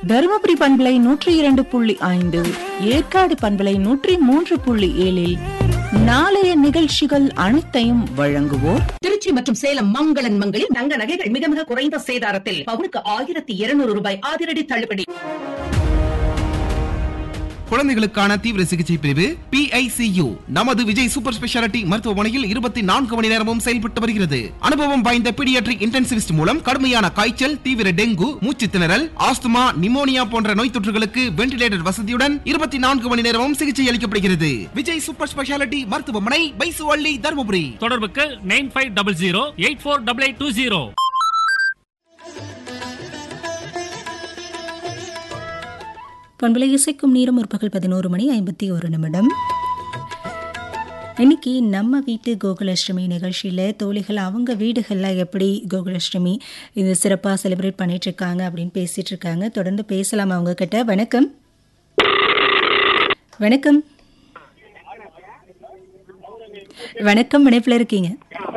தருமபுரி பண்பலை நூற்றி இரண்டு புள்ளி ஐந்து ஏற்காடு பண்பலை நூற்றி மூன்று புள்ளி ஏழில் நாளைய நிகழ்ச்சிகள் அனைத்தையும் வழங்குவோர் திருச்சி மற்றும் சேலம் மங்களன் மங்களில் தங்க நகைகள் மிக மிக குறைந்த சேதாரத்தில் பவுனுக்கு ஆயிரத்தி இருநூறு ரூபாய் அதிரடி தள்ளுபடி குழந்தைகளுக்கான தீவிர சிகிச்சை பிரிவு PICU நமது விஜய் சூப்பர் ஸ்பெஷாலிட்டி மருத்துவமனையில் இருபத்தி நான்கு மணி நேரமும் செயல்பட்டு வருகிறது அனுபவம் வாய்ந்த பீடியாட்ரிக் இன்டென்சிவிஸ்ட் மூலம் கடுமையான காய்ச்சல் தீவிர டெங்கு மூச்சு திணறல் ஆஸ்துமா நிமோனியா போன்ற நோய் தொற்றுகளுக்கு வென்டிலேட்டர் வசதியுடன் இருபத்தி நான்கு மணி நேரமும் சிகிச்சை அளிக்கப்படுகிறது விஜய் சூப்பர் ஸ்பெஷாலிட்டி மருத்துவமனை பைசுவள்ளி தருமபுரி தொடர்புக்கு nine five double zero eight four double eight two zero பண்பலை இசைக்கும் நேரம் முற்பகல் பதினோரு மணி ஐம்பத்தி ஒரு நிமிடம் இன்னைக்கு நம்ம வீட்டு கோகுலாஷ்டமி நிகழ்ச்சியில் தோழிகள் அவங்க வீடுகளில் எப்படி கோகுலாஷ்டமி இது சிறப்பாக செலிப்ரேட் பண்ணிட்டு இருக்காங்க அப்படின்னு பேசிட்டு இருக்காங்க தொடர்ந்து பேசலாம் அவங்க கிட்ட வணக்கம் வணக்கம் வணக்கம் இணைப்பில் இருக்கீங்க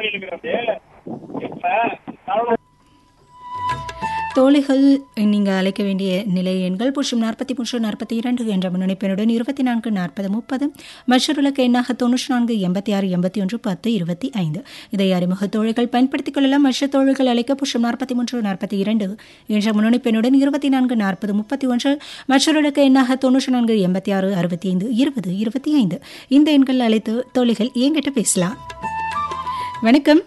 தோழிகள் நீங்கள் அழைக்க வேண்டிய நிலை எண்கள் பூஜ்ஜியம் நாற்பத்தி மூன்று நாற்பத்தி இரண்டு என்ற முன்னிணைப்பினுடன் இருபத்தி நான்கு நாற்பது முப்பது மற்றொருலக்க எண்ணாக தொண்ணூற்றி நான்கு எண்பத்தி ஆறு எண்பத்தி ஒன்று பத்து இருபத்தி ஐந்து இதை அறிமுக தோழிகள் பயன்படுத்திக் கொள்ளலாம் மற்ற தோழிகள் அழைக்க பூஜ்ஜியம் நாற்பத்தி மூன்று நாற்பத்தி இரண்டு என்ற முன்னிணைப்பினுடன் இருபத்தி நான்கு நாற்பது முப்பத்தி ஒன்று மற்றொருலக்க எண்ணாக தொண்ணூற்றி நான்கு எண்பத்தி ஆறு அறுபத்தி ஐந்து இருபது இருபத்தி ஐந்து இந்த எண்கள் அழைத்து தோழிகள் என்கிட்ட பேசலாம் வணக்கம்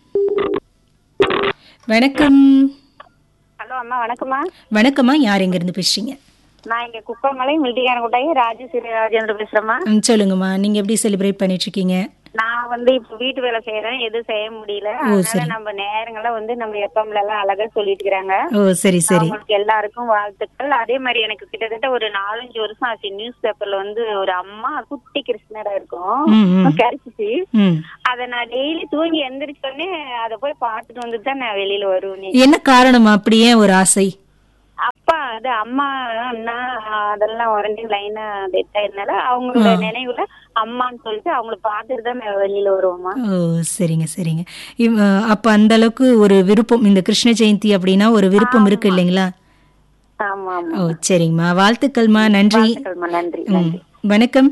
வணக்கம் ஹலோ அம்மா வணக்கம்மா வணக்கம்மா யார் எங்கேருந்து பேசுறீங்க நான் இங்க குப்பமலை மில்டிகாரங்குட்டாயி ராஜேஸ்வரி ராஜேந்திர பேசுறேம்மா ம், சொல்லுங்கம்மா நீங்க எப்படி செலிப்ரேட் பண்ணிட்டு இருக்கீங்க நான் வந்து இப்ப வீட்டு வேலை செய்யறேன் எதுவும் செய்ய முடியல ஓ, அதனால சரி. நம்ம நேரங்கள வந்து நம்ம எப்பம்ல எல்லாம் அழகா சொல்லிட்டு இருக்கிறாங்க ஓ சரி சரி அவங்களுக்கு எல்லாருக்கும் வாழ்த்துக்கள் அதே மாதிரி எனக்கு கிட்டத்தட்ட ஒரு நாலஞ்சு வருஷம் ஆச்சு நியூஸ் பேப்பர்ல வந்து ஒரு அம்மா குட்டி கிருஷ்ணரா ம், இருக்கும் ம். கிடைச்சிச்சு ம் அத நான் டெய்லி தூங்கி எந்திரிச்சோடனே அத போய் பார்த்துட்டு வந்துட்டு தான் நான் வெளியில வருவேன் என்ன காரணமா அப்படியே ஒரு ஆசை அப்பா அது அம்மா அண்ணா அதெல்லாம் உடனே லைனா டெத் ஆயிருந்தால அவங்களோட ஆ. நினைவுல அம்மான்னு சொல்லிட்டு அவங்கள பார்த்துட்டு தான் நான் வெளியில வருவோமா ஓ சரிங்க சரிங்க இவ்- அப்ப அந்த அளவுக்கு ஒரு விருப்பம் இந்த கிருஷ்ண ஜெயந்தி அப்படின்னா ஒரு விருப்பம் இருக்கு இல்லைங்களா ஆமா ஆமா ஓ சரிங்கம்மா வாழ்த்துக்கள்மா நன்றி வாழ்த்துக்கள்மா, நன்றி ம் நன்றி வணக்கம்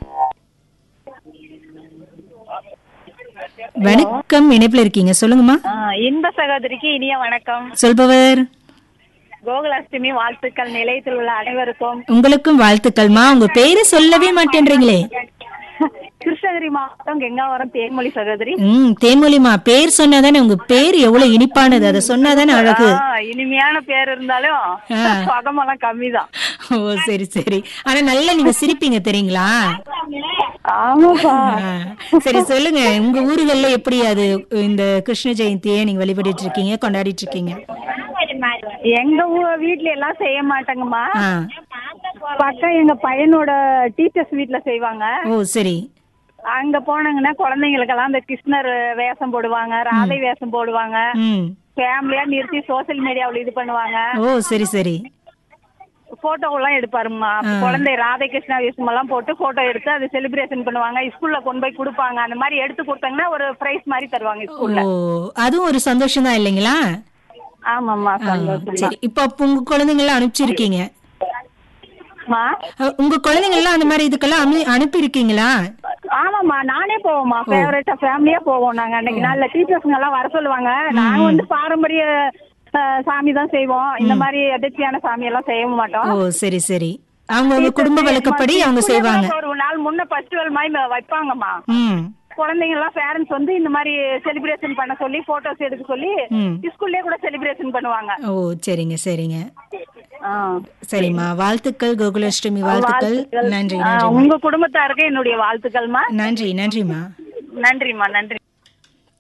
வணக்கம் இணைப்புல இருக்கீங்க சொல்லுங்கம்மா இன்ப சகோதரிக்கு இனிய வணக்கம் சொல்பவர் கோகுலாஷ்டமி வாழ்த்துக்கள் நிலையத்தில் உள்ள அனைவருக்கும் உங்களுக்கும் வாழ்த்துக்கள்மா உங்க பேரு சொல்லவே மாட்டேன்றீங்களே கிருஷ்ணகிரி மாவட்டம் கெங்காவரம் தேன்மொழி சகோதரி ம் தேன்மொழிமா பேர் சொன்னாதானே உங்க பேர் எவ்வளவு இனிப்பானது அதை சொன்னாதானே அழகு இனிமையான பேர் இருந்தாலும் ஆ. பகமெல்லாம் கம்மிதான் ஓ சரி சரி ஆனா நல்லா நீங்க சிரிப்பீங்க தெரியுங்களா ஆமாப்பா ஆ, சரி சொல்லுங்க உங்க ஊர்கள்ல எப்படி அது இந்த கிருஷ்ண ஜெயந்தியை நீங்க வழிபடிட்டு இருக்கீங்க கொண்டாடிட்டு இருக்கீங்க எங்க ஊ- வீட்ல எல்லாம் செய்ய மாட்டாங்கம்மா ஆ பக்கம் எங்க பையனோட டீச்சர்ஸ் வீட்ல செய்வாங்க ஓ சரி அங்க போனாங்கன்னா குழந்தைங்களுக்கெல்லாம் இந்த கிருஷ்ணர் வேஷம் போடுவாங்க ராதை வேஷம் போடுவாங்க ம் ஃபேமிலியா நிறுத்தி சோசியல் மீடியாவுல இது பண்ணுவாங்க ஓ சரி சரி போட்டோ எல்லாம் எடுப்பாருமா ஆ. குழந்தை ராதை கிருஷ்ணா வேஷம் எல்லாம் போட்டு போட்டோ எடுத்து அது செலிப்ரேஷன் பண்ணுவாங்க ஸ்கூல்ல கொண்டு போய் கொடுப்பாங்க அந்த மாதிரி எடுத்து கொடுத்தாங்கன்னா ஒரு பிரைஸ் மாதிரி தருவாங்க ஓ ஸ்கூல்ல அதுவும் ஒரு சந்தோஷம் தான் இல்லைங்களா ஆமாம்மா ஆ, சந்தோஷம் சரி இப்ப அப்ப உங்க குழந்தைங்க எல்லாம் அனுப்பிச்சிருக்கீங்க மா அஹ், உங்க குழந்தைங்க எல்லாம் அந்த மாதிரி இதுக்கெல்லாம் அனு அனுப்பி இருக்கீங்களா ஆமாமா நானே போவோம்மா ஃபேவரட்டா ஃபேமிலியா போவோம் நாங்க அன்னைக்கு நாள்ல டீச்சர்ஸ்ங்க எல்லாம் வர சொல்லுவாங்க நாங்க வந்து பாரம்பரிய அஹ், சாமி தான் செய்வோம் இந்த மாதிரி எதிர்ச்சியான சாமி எல்லாம் செய்ய மாட்டோம் ஓ சரி சரி அவங்க உங்க குடும்ப வழக்கப்படி அவங்க ஸ்கூல்ல செய்வாங்க கூட ஒரு நாள் முன்ன ஃபெஸ்டிவல் மாதிரி வைப்பாங்கம்மா ம் குழந்தைங்க எல்லாம் பேரண்ட்ஸ் வந்து இந்த மாதிரி செலிப்ரேஷன் பண்ண சொல்லி போட்டோஸ் எடுக்க சொல்லி ம். ஸ்கூல்லயே கூட செலிப்ரேஷன் பண்ணுவாங்க ஓ சரிங்க சரிங்க ஆ. சரிம்மா வாழ்த்துக்கள் கோகுலாஷ்டமி வாழ்த்துக்கள் நன்றி ஆ, நன்றி உங்க குடும்பத்தாருக்கு என்னுடைய வாழ்த்துக்கள்மா நன்றி நன்றிம்மா நன்றிம்மா நன்றி